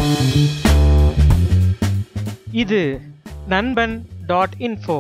இது நண்பன் dot info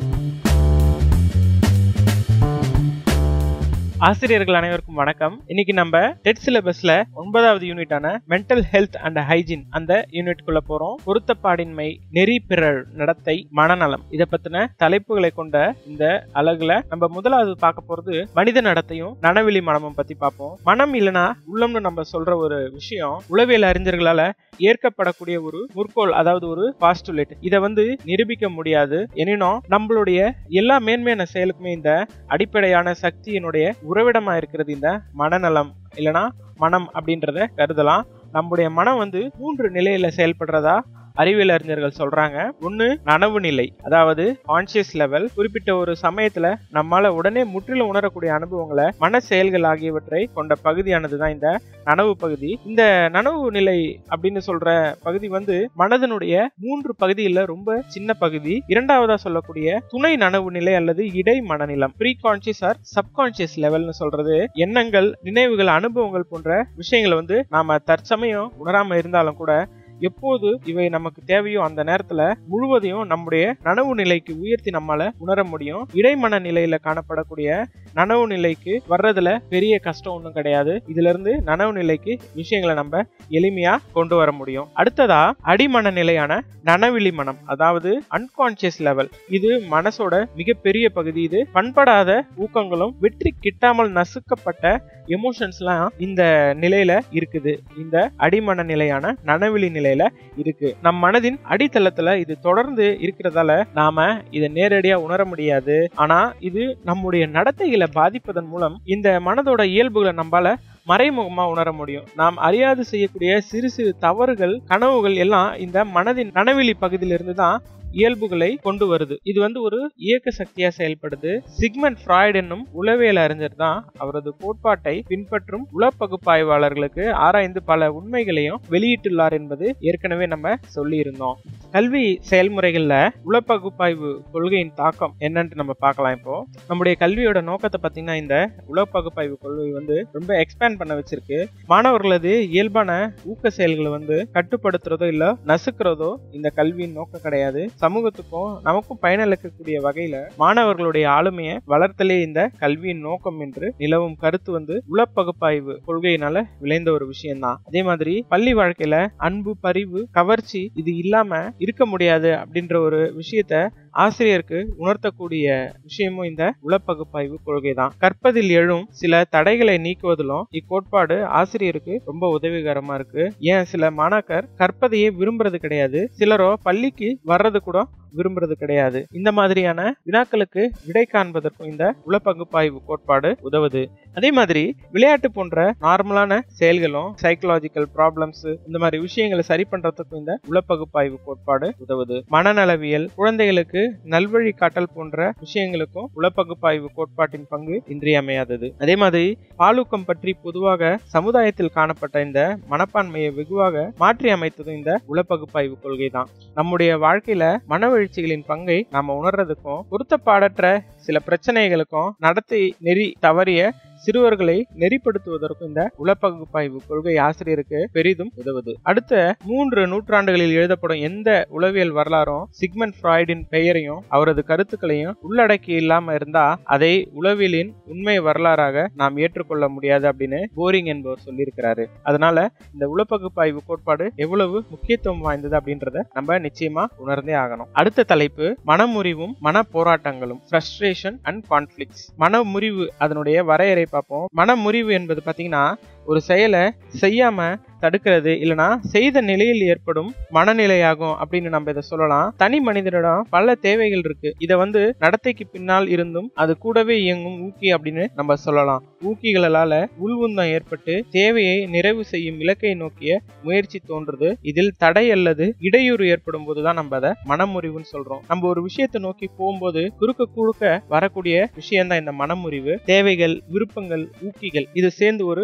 ஆசிரியர்கள் அனைவருக்கும் வணக்கம் இன்னைக்கு நம்ம டெட் சிலபஸ்ல ஒன்பதாவது யூனிட்டான மென்டல் ஹெல்த் அண்ட் ஹைஜீன் அந்த யூனிட்குள்ள போறோம் பொருத்தப்பாடின்மை நெறி பிறழ் நடத்தை மனநலம் இத பத்தின தலைப்புகளை கொண்ட இந்த அலகுல நம்ம முதலாவது பார்க்க போறது மனித நடத்தையும் நனவெளி மனமும் பத்தி பார்ப்போம் மனம் இல்லனா உள்ளம்னு நம்ம சொல்ற ஒரு விஷயம் உளவியல் அறிஞர்களால ஏற்கப்படக்கூடிய ஒரு முற்கோள் அதாவது ஒரு பாஸ்டுலேட் இதை வந்து நிரூபிக்க முடியாது எனினும் நம்மளுடைய எல்லா மேன்மையான செயலுக்குமே இந்த அடிப்படையான சக்தியினுடைய உறவிடமா இருக்கிறது இந்த மனநலம் இல்லனா மனம் அப்படின்றத கருதலாம் நம்முடைய மனம் வந்து மூன்று நிலையில செயல்படுறதா அறிவியல் அறிஞர்கள் சொல்றாங்க ஒன்னு நனவு நிலை அதாவது கான்சியஸ் லெவல் குறிப்பிட்ட ஒரு சமயத்துல நம்மால உடனே முற்றிலும் உணரக்கூடிய அனுபவங்களை மன செயல்கள் ஆகியவற்றை கொண்ட பகுதியானது தான் இந்த நனவு பகுதி இந்த நனவு நிலை அப்படின்னு சொல்ற பகுதி வந்து மனதனுடைய மூன்று பகுதியில ரொம்ப சின்ன பகுதி இரண்டாவதா சொல்லக்கூடிய துணை நனவு நிலை அல்லது இடை மனநிலம் ப்ரீ கான்சியஸ் ஆர் சப்கான்சியஸ் லெவல்னு சொல்றது எண்ணங்கள் நினைவுகள் அனுபவங்கள் போன்ற விஷயங்களை வந்து நாம தற்சமயம் உணராம இருந்தாலும் கூட எப்போது இவை நமக்கு தேவையோ அந்த நேரத்துல முழுவதையும் நம்முடைய நனவு நிலைக்கு உயர்த்தி நம்மால உணர முடியும் இடைமன நிலையில காணப்படக்கூடிய நனவு நிலைக்கு வர்றதுல பெரிய கஷ்டம் ஒன்றும் கிடையாது இதுல இருந்து நனவு நிலைக்கு விஷயங்களை நம்ம எளிமையா கொண்டு வர முடியும் அடுத்ததா அடிமன நிலையான நனவிழி மனம் அதாவது அன்கான்சியஸ் லெவல் இது மனசோட மிகப்பெரிய பகுதி இது பண்படாத ஊக்கங்களும் வெற்றி கிட்டாமல் நசுக்கப்பட்ட எமோஷன்ஸ்லாம் இந்த நிலையில இருக்குது இந்த அடிமன நிலையான நனவிழி நிலையில இருக்கு நம் மனதின் அடித்தளத்துல இது தொடர்ந்து இருக்கிறதால நாம இதை நேரடியா உணர முடியாது ஆனா இது நம்முடைய நடத்தைகளை பாதிப்பதன் மூலம் இந்த மனதோட இயல்புகளை நம்மால மறைமுகமா உணர முடியும் நாம் அறியாது செய்யக்கூடிய சிறு சிறு தவறுகள் கனவுகள் எல்லாம் இந்த மனதின் நனவெளி பகுதியிலிருந்து தான் இயல்புகளை கொண்டு வருது இது வந்து ஒரு இயக்க சக்தியா செயல்படுது சிக்மண்ட் ஃப்ராய்ட் என்னும் உளவியல் அறிஞர் தான் அவரது கோட்பாட்டை பின்பற்றும் உளப்பகுப்பாய்வாளர்களுக்கு ஆராய்ந்து பல உண்மைகளையும் வெளியிட்டுள்ளார் என்பது ஏற்கனவே நம்ம சொல்லி இருந்தோம் கல்வி செயல்முறைகள்ல உளப்பகுப்பாய்வு கொள்கையின் தாக்கம் என்னன்னு நம்ம பார்க்கலாம் இப்போ நம்முடைய கல்வியோட நோக்கத்தை பார்த்தீங்கன்னா இந்த உளப்பகுப்பாய்வு கொள்கை வந்து ரொம்ப எக்ஸ்பேண்ட் பண்ண வச்சிருக்கு மாணவர்களது இயல்பான ஊக்க செயல்களை வந்து கட்டுப்படுத்துறதோ இல்ல நசுக்கிறதோ இந்த கல்வியின் நோக்கம் கிடையாது சமூகத்துக்கும் நமக்கும் பயனளிக்கக்கூடிய வகையில மாணவர்களுடைய ஆளுமையை வளர்த்தலே இந்த கல்வியின் நோக்கம் என்று நிலவும் கருத்து வந்து உளப்பகுப்பாய்வு கொள்கையினால விளைந்த ஒரு விஷயம் தான் அதே மாதிரி பள்ளி வாழ்க்கையில அன்பு பரிவு கவர்ச்சி இது இல்லாம இருக்க முடியாது அப்படின்ற ஒரு விஷயத்த ஆசிரியருக்கு உணர்த்தக்கூடிய விஷயமும் இந்த உளப்பகுப்பாய்வு கொள்கை தான் கற்பதில் எழும் சில தடைகளை நீக்குவதிலும் இக்கோட்பாடு ஆசிரியருக்கு ரொம்ப உதவிகரமா இருக்கு ஏன் சில மாணாக்கர் கற்பதையே விரும்புறது கிடையாது சிலரோ பள்ளிக்கு வர்றது கூட விரும்புறது கிடையாது இந்த மாதிரியான வினாக்களுக்கு விடை காண்பதற்கும் இந்த உளப்பகுப்பாய்வு கோட்பாடு உதவுது அதே மாதிரி விளையாட்டு போன்ற நார்மலான செயல்களும் சைக்கலாஜிக்கல் ப்ராப்ளம்ஸ் இந்த மாதிரி விஷயங்களை சரி பண்றதுக்கும் இந்த உளப்பகுப்பாய்வு கோட்பாடு உதவுது மனநலவியல் குழந்தைகளுக்கு நல்வழி காட்டல் போன்ற விஷயங்களுக்கும் உளப்பகுப்பாய்வு கோட்பாட்டின் பங்கு இன்றியமையாதது அதே மாதிரி பாலூக்கம் பற்றி பொதுவாக சமுதாயத்தில் காணப்பட்ட இந்த மனப்பான்மையை வெகுவாக மாற்றி அமைத்ததும் இந்த உளப்பகுப்பாய்வு கொள்கை தான் நம்முடைய வாழ்க்கையில மனவெழுச்சிகளின் பங்கை நாம உணர்றதுக்கும் பொருத்தப்பாடற்ற சில பிரச்சனைகளுக்கும் நடத்தை நெறி தவறிய சிறுவர்களை நெறிப்படுத்துவதற்கும் இந்த உளப்பகுப்பாய்வு கொள்கை ஆசிரியருக்கு பெரிதும் உதவுது அடுத்த மூன்று நூற்றாண்டுகளில் எழுதப்படும் எந்த உளவியல் வரலாறும் சிக்மண்ட் ஃப்ராய்டின் பெயரையும் அவரது கருத்துக்களையும் உள்ளடக்கி இல்லாம இருந்தா அதை உளவியலின் உண்மை வரலாறாக நாம் ஏற்றுக்கொள்ள முடியாது அப்படின்னு போரிங் என்பவர் சொல்லியிருக்கிறாரு அதனால இந்த உளப்பகுப்பாய்வு கோட்பாடு எவ்வளவு முக்கியத்துவம் வாய்ந்தது அப்படின்றத நம்ம நிச்சயமா உணர்ந்தே ஆகணும் அடுத்த தலைப்பு மனமுறிவும் மன போராட்டங்களும் ஃப்ரஸ்ட்ரேஷன் அண்ட் கான்ஃபிளிக்ஸ் மனமுறிவு அதனுடைய வரையறை பார்ப்போம் மனமுறிவு என்பது பாத்தீங்கன்னா ஒரு செயலை செய்யாம தடுக்கிறது இல்லனா செய்த நிலையில் ஏற்படும் மனநிலையாகும் அப்படின்னு நம்ம இதை சொல்லலாம் தனி மனிதனிடம் பல தேவைகள் இருக்கு இதை வந்து நடத்தைக்கு பின்னால் இருந்தும் அது கூடவே இயங்கும் ஊக்கி அப்படின்னு நம்ம சொல்லலாம் ஊக்கிகளால உள்வுந்தம் ஏற்பட்டு தேவையை நிறைவு செய்யும் இலக்கை நோக்கிய முயற்சி தோன்றுது இதில் தடை அல்லது இடையூறு ஏற்படும் போதுதான் நம்ம அதை மனமுறிவுன்னு சொல்றோம் நம்ம ஒரு விஷயத்தை நோக்கி போகும்போது குறுக்க குறுக்க வரக்கூடிய விஷயம் தான் இந்த மனமுறிவு தேவைகள் விருப்பங்கள் ஊக்கிகள் இது சேர்ந்து ஒரு உள்ளுந்த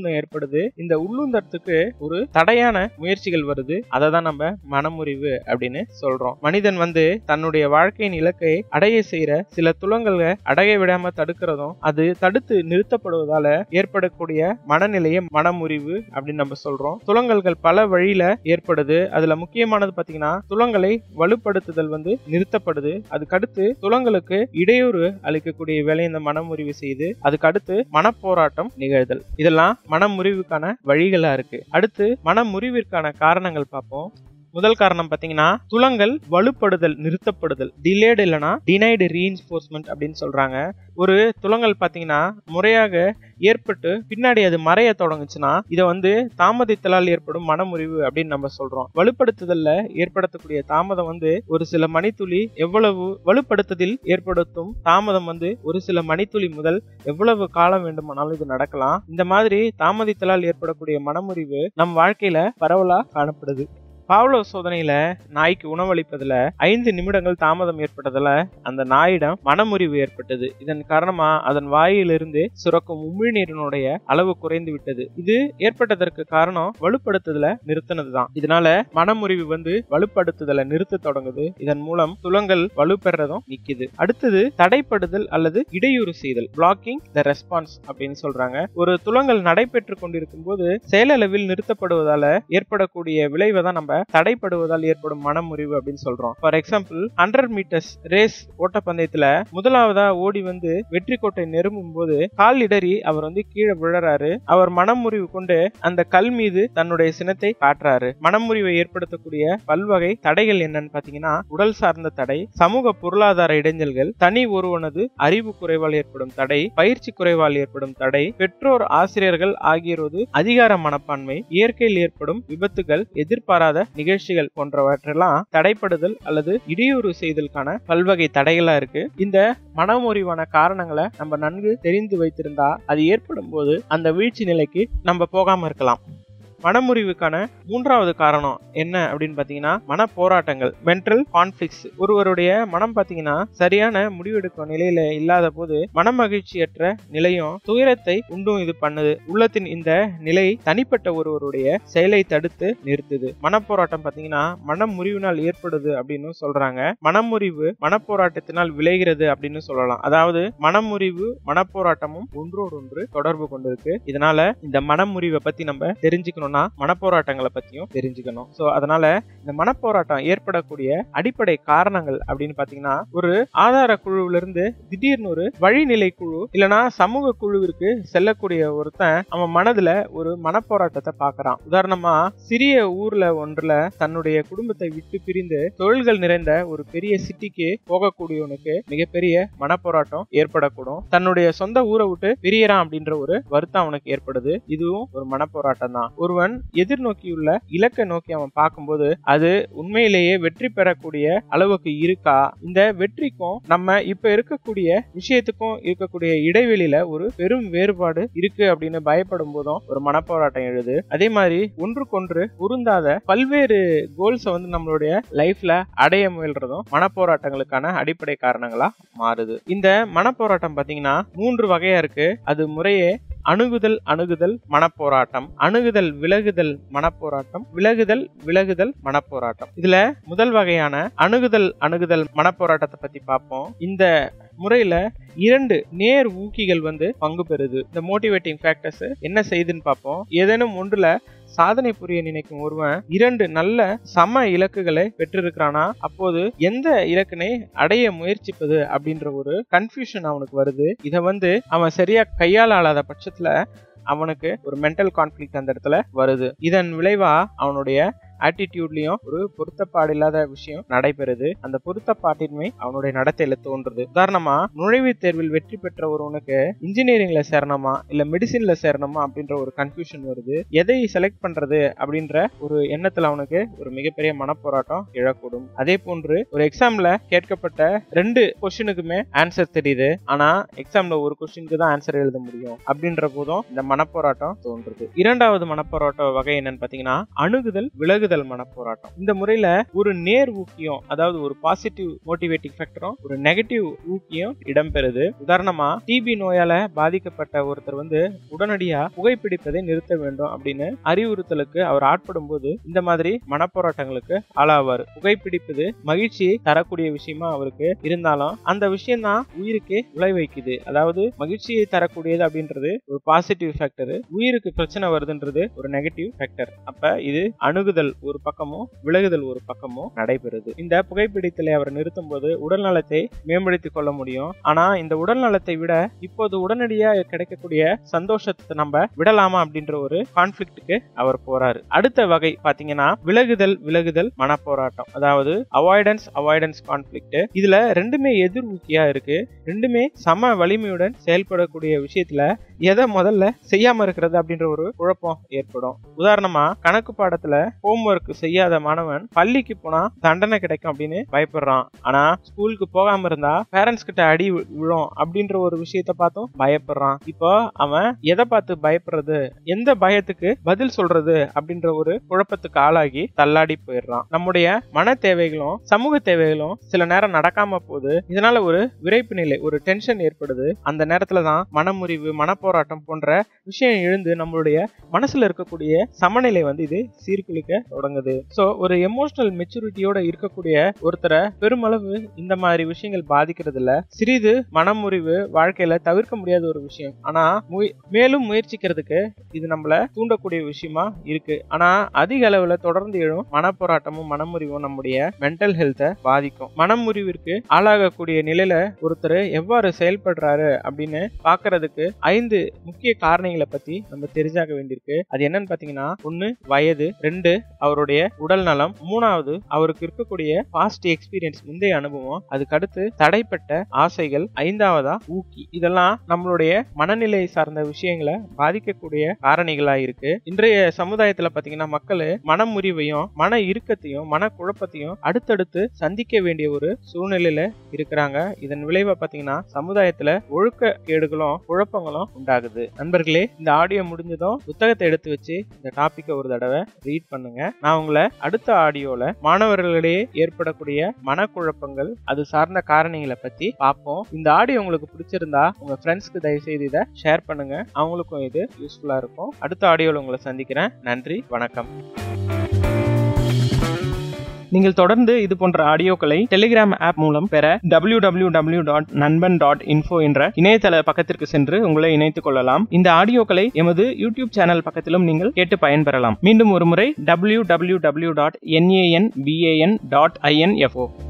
உள்ளுந்தம் ஏற்படுது இந்த உள்ளுந்தத்துக்கு ஒரு தடையான முயற்சிகள் வருது அதை தான் நம்ம மனமுறிவு அப்படின்னு சொல்றோம் மனிதன் வந்து தன்னுடைய வாழ்க்கையின் இலக்கை அடைய செய்யற சில துளங்களை அடைய விடாம தடுக்கிறதும் அது தடுத்து நிறுத்தப்படுவதால ஏற்படக்கூடிய மனநிலையை மனமுறிவு அப்படின்னு நம்ம சொல்றோம் துளங்கல்கள் பல வழியில ஏற்படுது அதுல முக்கியமானது பாத்தீங்கன்னா துளங்களை வலுப்படுத்துதல் வந்து நிறுத்தப்படுது அதுக்கடுத்து துளங்களுக்கு இடையூறு அளிக்கக்கூடிய வேலை இந்த மனமுறிவு செய்து அதுக்கு அடுத்து மனப்போராட்டம் நிகழ்தல் இதெல்லாம் மனமுறிவுக்கான வழிகளா இருக்கு அடுத்து மனமுறிவிற்கான காரணங்கள் பார்ப்போம் முதல் காரணம் பாத்தீங்கன்னா துளங்கள் வலுப்படுதல் நிறுத்தப்படுதல் டிலேடு இல்லைன்னா டினைடு ரீஇன்ஃபோர்ஸ்மெண்ட் அப்படின்னு சொல்றாங்க ஒரு துளங்கள் பாத்தீங்கன்னா முறையாக ஏற்பட்டு பின்னாடி அது மறைய தொடங்குச்சுன்னா இதை வந்து தாமதித்தலால் ஏற்படும் மனமுறிவு அப்படின்னு நம்ம சொல்றோம் வலுப்படுத்துதல்ல ஏற்படுத்தக்கூடிய தாமதம் வந்து ஒரு சில மணித்துளி எவ்வளவு வலுப்படுத்துதல் ஏற்படுத்தும் தாமதம் வந்து ஒரு சில மணித்துளி முதல் எவ்வளவு காலம் வேண்டுமானாலும் இது நடக்கலாம் இந்த மாதிரி தாமதித்தலால் ஏற்படக்கூடிய மனமுறிவு நம் வாழ்க்கையில பரவலா காணப்படுது பாவ்லோ சோதனையில நாய்க்கு உணவளிப்பதுல ஐந்து நிமிடங்கள் தாமதம் ஏற்பட்டதுல அந்த நாயிடம் மனமுறிவு ஏற்பட்டது இதன் காரணமா அதன் வாயிலிருந்து சுரக்கும் உமிழ்நீரினுடைய அளவு குறைந்து விட்டது இது ஏற்பட்டதற்கு காரணம் வலுப்படுத்துதல நிறுத்தினதுதான் இதனால மனமுறிவு வந்து வலுப்படுத்துதலை நிறுத்த தொடங்குது இதன் மூலம் துளங்கள் வலுப்பெறதும் நிக்குது அடுத்தது தடைப்படுதல் அல்லது இடையூறு செய்தல் பிளாக்கிங் த ரெஸ்பான்ஸ் அப்படின்னு சொல்றாங்க ஒரு துளங்கள் நடைபெற்று கொண்டிருக்கும் போது செயலளவில் நிறுத்தப்படுவதால ஏற்படக்கூடிய விளைவை தான் நம்ம தடைப்படுவதால் ஏற்படும் மனமுறிவு அப்படின்னு சொல்றோம் for example hundred metres race ஓட்டப்பந்தயத்துல முதலாவதா ஓடி வந்து வெற்றி கோட்டை நெருங்கும் போது கால் இடறி அவர் வந்து கீழே விழறாரு அவர் மனமுறிவு கொண்டு அந்த கல் மீது தன்னுடைய சினத்தை காட்டுறாரு மனமுறிவை ஏற்படுத்தக்கூடிய பல்வகை தடைகள் என்னன்னு பாத்தீங்கன்னா உடல் சார்ந்த தடை சமூக பொருளாதார இடைஞ்சல்கள் தனி ஒருவனது அறிவு குறைவால் ஏற்படும் தடை பயிற்சி குறைவால் ஏற்படும் தடை பெற்றோர் ஆசிரியர்கள் ஆகியோரது அதிகார மனப்பான்மை இயற்கையில் ஏற்படும் விபத்துகள் எதிர்பாராத நிகழ்ச்சிகள் போன்றவற்றெல்லாம் தடைப்படுதல் அல்லது இடையூறு செய்தலுக்கான பல்வகை தடைகளா இருக்கு இந்த மனமுறிவான காரணங்களை நம்ம நன்கு தெரிந்து வைத்திருந்தா அது ஏற்படும் போது அந்த வீழ்ச்சி நிலைக்கு நம்ம போகாம இருக்கலாம் மனமுறிவுக்கான மூன்றாவது காரணம் என்ன அப்படின்னு பாத்தீங்கன்னா மன போராட்டங்கள் மென்டல் கான்ஃபிளிக்ஸ் ஒருவருடைய மனம் பாத்தீங்கன்னா சரியான முடிவெடுக்கும் நிலையில இல்லாத போது மனமகிழ்ச்சியற்ற நிலையும் துயரத்தை உண்டும் இது பண்ணுது உள்ளத்தின் இந்த நிலை தனிப்பட்ட ஒருவருடைய செயலை தடுத்து நிறுத்துது மனப்போராட்டம் பாத்தீங்கன்னா மனமுறிவினால் ஏற்படுது அப்படின்னு சொல்றாங்க மனமுறிவு மனப்போராட்டத்தினால் விளைகிறது அப்படின்னு சொல்லலாம் அதாவது மனமுறிவு மனப்போராட்டமும் ஒன்றோடொன்று தொடர்பு கொண்டிருக்கு இதனால இந்த மனமுறிவை பத்தி நம்ம தெரிஞ்சுக்கணும்னா மனப்போராட்டங்களை பத்தியும் தெரிஞ்சுக்கணும் சோ அதனால இந்த மனப்போராட்டம் ஏற்படக்கூடிய அடிப்படை காரணங்கள் அப்படின்னு பாத்தீங்கன்னா ஒரு ஆதார குழுவில இருந்து திடீர்னு ஒரு வழிநிலை குழு இல்லனா சமூக குழுவிற்கு செல்லக்கூடிய ஒருத்தன் அவன் மனதுல ஒரு மனப்போராட்டத்தை பாக்குறான் உதாரணமா சிறிய ஊர்ல ஒன்றுல தன்னுடைய குடும்பத்தை விட்டு பிரிந்து தொழில்கள் நிறைந்த ஒரு பெரிய சிட்டிக்கு போகக்கூடியவனுக்கு மிகப்பெரிய மனப்போராட்டம் ஏற்படக்கூடும் தன்னுடைய சொந்த ஊரை விட்டு பிரியறான் அப்படின்ற ஒரு வருத்தம் அவனுக்கு ஏற்படுது இதுவும் ஒரு மனப்போராட்டம் தான் ஒருவன் எதிர்நோக்கியுள்ள இலக்கை நோக்கி அவன் பார்க்கும்போது அது உண்மையிலேயே வெற்றி பெறக்கூடிய அளவுக்கு இருக்கா இந்த வெற்றிக்கும் நம்ம இப்ப இருக்கக்கூடிய விஷயத்துக்கும் இருக்கக்கூடிய இடைவெளியில ஒரு பெரும் வேறுபாடு இருக்கு அப்படின்னு பயப்படும் போதும் ஒரு மனப்போராட்டம் எழுது அதே மாதிரி ஒன்றுக்கொன்று பொருந்தாத பல்வேறு கோல்ஸை வந்து நம்மளுடைய லைஃப்ல அடைய முயல்றதும் மனப்போராட்டங்களுக்கான அடிப்படை காரணங்களா மாறுது இந்த மனப்போராட்டம் பாத்தீங்கன்னா மூன்று வகையா இருக்கு அது முறையே அணுகுதல் அணுகுதல் மனப்போராட்டம் அணுகுதல் விலகுதல் மனப்போராட்டம் விலகுதல் விலகுதல் மனப்போராட்டம் இதுல முதல் வகையான அணுகுதல் அணுகுதல் மனப்போராட்டத்தை பத்தி பார்ப்போம் இந்த முறையில இரண்டு நேர் ஊக்கிகள் வந்து பங்கு பெறுது இந்த மோட்டிவேட்டிங் ஃபேக்டர்ஸ் என்ன செய்யுதுன்னு பார்ப்போம் ஏதேனும் ஒன்றுல சாதனை புரிய நினைக்கும் ஒருவன் இரண்டு நல்ல சம இலக்குகளை பெற்றிருக்கிறானா அப்போது எந்த இலக்கினை அடைய முயற்சிப்பது அப்படின்ற ஒரு கன்ஃபியூஷன் அவனுக்கு வருது இதை வந்து அவன் சரியா கையாளாத பட்சத்துல அவனுக்கு ஒரு மென்டல் கான்ஃபிளிக் அந்த இடத்துல வருது இதன் விளைவா அவனுடைய ஆட்டிடியூட்லயும் ஒரு பொருத்தப்பாடு இல்லாத விஷயம் நடைபெறுது அந்த பொருத்தப்பாட்டின்மை அவனுடைய நடத்தையில தோன்றுது உதாரணமா நுழைவுத் தேர்வில் வெற்றி பெற்ற ஒருவனுக்கு இன்ஜினியரிங்ல சேரணுமா இல்ல மெடிசின்ல சேரணுமா அப்படின்ற ஒரு கன்ஃபியூஷன் வருது எதை செலக்ட் பண்றது அப்படின்ற ஒரு எண்ணத்துல அவனுக்கு ஒரு மிகப்பெரிய மனப்போராட்டம் எழக்கூடும் அதே போன்று ஒரு எக்ஸாம்ல கேட்கப்பட்ட ரெண்டு கொஸ்டினுக்குமே ஆன்சர் தெரியுது ஆனா எக்ஸாம்ல ஒரு கொஸ்டினுக்கு தான் ஆன்சர் எழுத முடியும் அப்படின்ற போதும் இந்த மனப்போராட்டம் தோன்றுது இரண்டாவது மனப்போராட்ட வகை என்னன்னு பாத்தீங்கன்னா அணுகுதல் விலகுதல் விலகுதல் மனப்போராட்டம் இந்த முறையில ஒரு நேர் ஊக்கியம் அதாவது ஒரு பாசிட்டிவ் மோட்டிவேட்டிங் ஃபேக்டரும் ஒரு நெகட்டிவ் ஊக்கியம் இடம்பெறுது உதாரணமா டிபி நோயால பாதிக்கப்பட்ட ஒருத்தர் வந்து உடனடியா புகைப்பிடிப்பதை நிறுத்த வேண்டும் அப்படின்னு அறிவுறுத்தலுக்கு அவர் ஆட்படும் போது இந்த மாதிரி மனப்போராட்டங்களுக்கு ஆளாவார் புகைப்பிடிப்பது மகிழ்ச்சியை தரக்கூடிய விஷயமா அவருக்கு இருந்தாலும் அந்த விஷயம் தான் உயிருக்கே விளை வைக்குது அதாவது மகிழ்ச்சியை தரக்கூடியது அப்படின்றது ஒரு பாசிட்டிவ் ஃபேக்டர் உயிருக்கு பிரச்சனை வருதுன்றது ஒரு நெகட்டிவ் ஃபேக்டர் அப்ப இது அணுகுதல் ஒரு பக்கமும் விலகுதல் ஒரு பக்கமும் நடைபெறுது இந்த புகைப்பிடித்தலை அவர் நிறுத்தும் போது உடல் நலத்தை மேம்படுத்திக் கொள்ள முடியும் ஆனா இந்த உடல் நலத்தை விட இப்போது உடனடியா கிடைக்கக்கூடிய சந்தோஷத்தை நம்ம விடலாமா அப்படின்ற ஒரு கான்ஃபிளிக்ட்டுக்கு அவர் போறாரு அடுத்த வகை பாத்தீங்கன்னா விலகுதல் விலகுதல் மனப்போராட்டம் அதாவது அவாய்டன்ஸ் அவாய்டன்ஸ் கான்ஃபிளிக்ட் இதுல ரெண்டுமே எதிர்மூக்கியா இருக்கு ரெண்டுமே சம வலிமையுடன் செயல்படக்கூடிய விஷயத்துல எதை முதல்ல செய்யாம இருக்கிறது அப்படின்ற ஒரு குழப்பம் ஏற்படும் உதாரணமா கணக்கு பாடத்துல ஹோம்ஒர்க் செய்யாத மாணவன் பள்ளிக்கு போனா தண்டனை கிடைக்கும் அப்படின்னு பயப்படுறான் ஆனா ஸ்கூலுக்கு போகாம இருந்தா பேரண்ட்ஸ் கிட்ட அடி வி- விழும் அப்படின்ற ஒரு விஷயத்த பார்த்தும் பயப்படுறான் இப்போ அவன் எதை பார்த்து பயப்படுறது எந்த பயத்துக்கு பதில் சொல்றது அப்படின்ற ஒரு குழப்பத்துக்கு ஆளாகி தள்ளாடி போயிடுறான் நம்முடைய மன தேவைகளும் சமூக தேவைகளும் சில நேரம் நடக்காம போகுது இதனால ஒரு விரைப்பு நிலை ஒரு டென்ஷன் ஏற்படுது அந்த நேரத்துல தான் மனமுறிவு மனப்போராட்டம் போன்ற விஷயம் எழுந்து நம்மளுடைய மனசுல இருக்கக்கூடிய சமநிலை வந்து இது சீர்குலைக்க தொடங்குது சோ ஒரு எமோஷனல் மெச்சூரிட்டியோட இருக்கக்கூடிய ஒருத்தரை பெருமளவு இந்த மாதிரி விஷயங்கள் பாதிக்கிறது இல்ல சிறிது மனமுறிவு வாழ்க்கையில தவிர்க்க முடியாத ஒரு விஷயம் ஆனா முய- மேலும் முயற்சிக்கிறதுக்கு இது நம்மள தூண்டக்கூடிய விஷயமா இருக்கு ஆனா அதிக அளவுல தொடர்ந்து எழும் மனப்போராட்டமும் மனமுறிவும் நம்முடைய மென்டல் ஹெல்த்தை பாதிக்கும் மனமுறிவிற்கு ஆளாகக்கூடிய நிலையில ஒருத்தர் எவ்வாறு செயல்படுறாரு அப்படின்னு பாக்குறதுக்கு ஐந்து முக்கிய காரணிகளை பத்தி நம்ம தெரிஞ்சாக்க வேண்டியிருக்கு அது என்னன்னு பாத்தீங்கன்னா ஒண்ணு வயது ரெண்டு அவருடைய உடல் நலம் மூணாவது அவருக்கு இருக்கக்கூடிய பாஸ்ட் எக்ஸ்பீரியன்ஸ் முந்தைய அனுபவம் அதுக்கு அடுத்து தடைப்பட்ட ஆசைகள் ஐந்தாவதா ஊக்கி இதெல்லாம் நம்மளுடைய மனநிலை சார்ந்த விஷயங்களை பாதிக்கக்கூடிய காரணிகளா இருக்கு இன்றைய சமுதாயத்துல பாத்தீங்கன்னா மக்கள் மனமுறிவையும் மன இறுக்கத்தையும் மன குழப்பத்தையும் அடுத்தடுத்து சந்திக்க வேண்டிய ஒரு சூழ்நிலையில இருக்கிறாங்க இதன் விளைவா பாத்தீங்கன்னா சமுதாயத்துல ஒழுக்க கேடுகளும் குழப்பங்களும் உண்டாகுது நண்பர்களே இந்த ஆடியோ முடிஞ்சதும் புத்தகத்தை எடுத்து வச்சு இந்த டாபிக்கை ஒரு தடவை ரீட் பண்ணுங்க நான் உங்களை அடுத்த ஆடியோல மாணவர்களிடையே ஏற்படக்கூடிய மனக்குழப்பங்கள் அது சார்ந்த காரணிகளை பத்தி பார்ப்போம் இந்த ஆடியோ உங்களுக்கு பிடிச்சிருந்தா உங்க ஃப்ரெண்ட்ஸ்க்கு தயவு செய்து இதை ஷேர் பண்ணுங்க அவங்களுக்கும் இது யூஸ்ஃபுல்லா இருக்கும் அடுத்த ஆடியோல உங்களை சந்திக்கிறேன் நன்றி வணக்கம் நீங்கள் தொடர்ந்து இது போன்ற ஆடியோக்களை டெலிகிராம் ஆப் மூலம் பெற www.nanban.info டாட் நண்பன் டாட் இன்ஃபோ என்ற இணையதள பக்கத்திற்கு சென்று உங்களை இணைத்துக் கொள்ளலாம் இந்த ஆடியோக்களை எமது யூடியூப் சேனல் பக்கத்திலும் நீங்கள் கேட்டு பயன்பெறலாம் மீண்டும் ஒரு முறை www.nanban.info டாட்